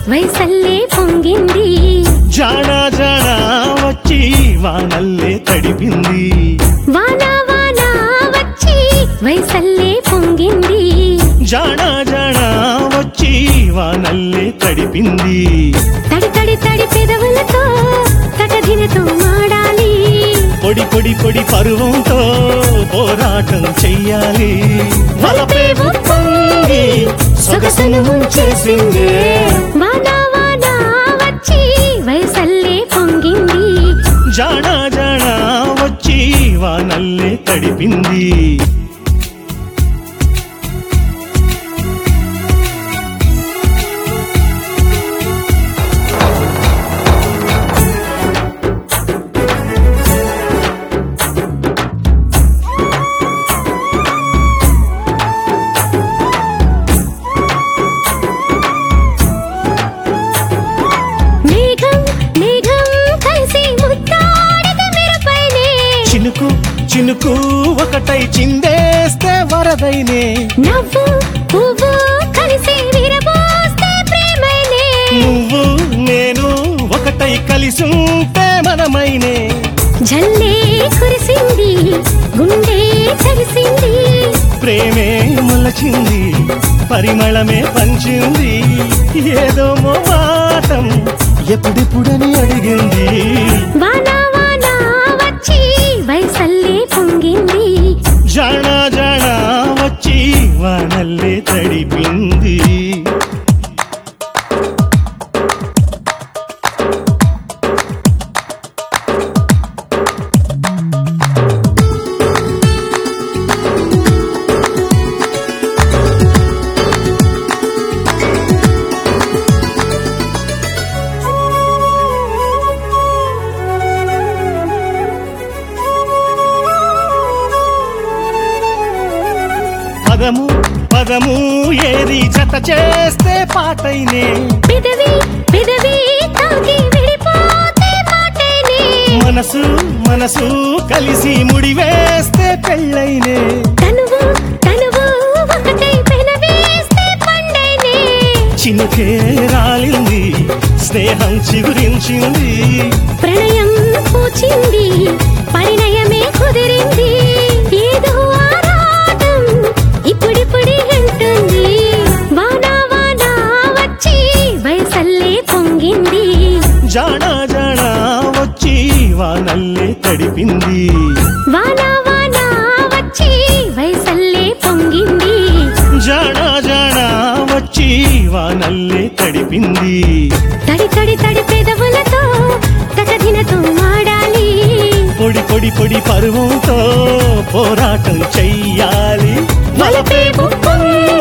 వయసల్లే పొంగింది జాడా జాడా వచ్చి వానల్లే తడిపింది వానా వానా వచ్చి వయసల్లే పొంగింది జాడా జాడా వచ్చి వానల్లే తడిపింది తడి తడి తడి పెదవులతో తటదినతో మాడాలి పొడి పొడి పొడి పరువంతో పోరాటం చెయ్యాలి వలపే ఉప్పొంగి సొగసును ముంచేసిందే వానా వానా వచ్చి వయసల్లే పొంగింది జాడా జాడా వచ్చి వానల్లే తడిపింది మేఘం మేఘం కలిసి ముత్తాడిన మెరుపైనే చినుకు చినుకు ఒకటై చిందేస్తే వరదైనే నవ్వు పువ్వు కలిసి విరబోస్తే ప్రేమైనే నువ్వు నేను ఒకటై కలిసి ఉంటే మనమైనే జల్లే కురిసింది గుండె తడిసింది ప్రేమే మొలచింది పరిమళమే పంచింది ఏదో మాటం ఎప్పుడిప్పుడని అడిగింది వానా వానా వచ్చి వయసల్లే పొంగింది జాడా జాడా వచ్చి వానల్లే తడిపింది పదము పదము ఏది జత చేస్తే పాటైనే పెదవి పెదవి తాకి విడిపోతే మాటేనే మనసు మనసు కలిసి ముడివేస్తే పెళ్ళైనే తనువు తనువు ఒకటై పెనవేస్తే పండైనే చినుకే రాలింది స్నేహం చిగురించింది ప్రణయం పూచింది పరిణయమే కుదిరింది ఏదో ఆరాటం ఇప్పుడిప్పుడి అంటుంది వానా వానా వచ్చి వయసల్లే పొంగింది జాడా జాడా వచ్చి వానల్లే తడిపింది వానా వానా వచ్చి వయసల్లే పొంగింది జాడా జాడా వచ్చి వానల్లే తడిపింది తడి తడి తడి పెదవులతో తటదినతో మాడాలి పొడి పొడి పొడి పరువంతో పోరాటం చెయ్యాలి వలపే ఉప్పొంగి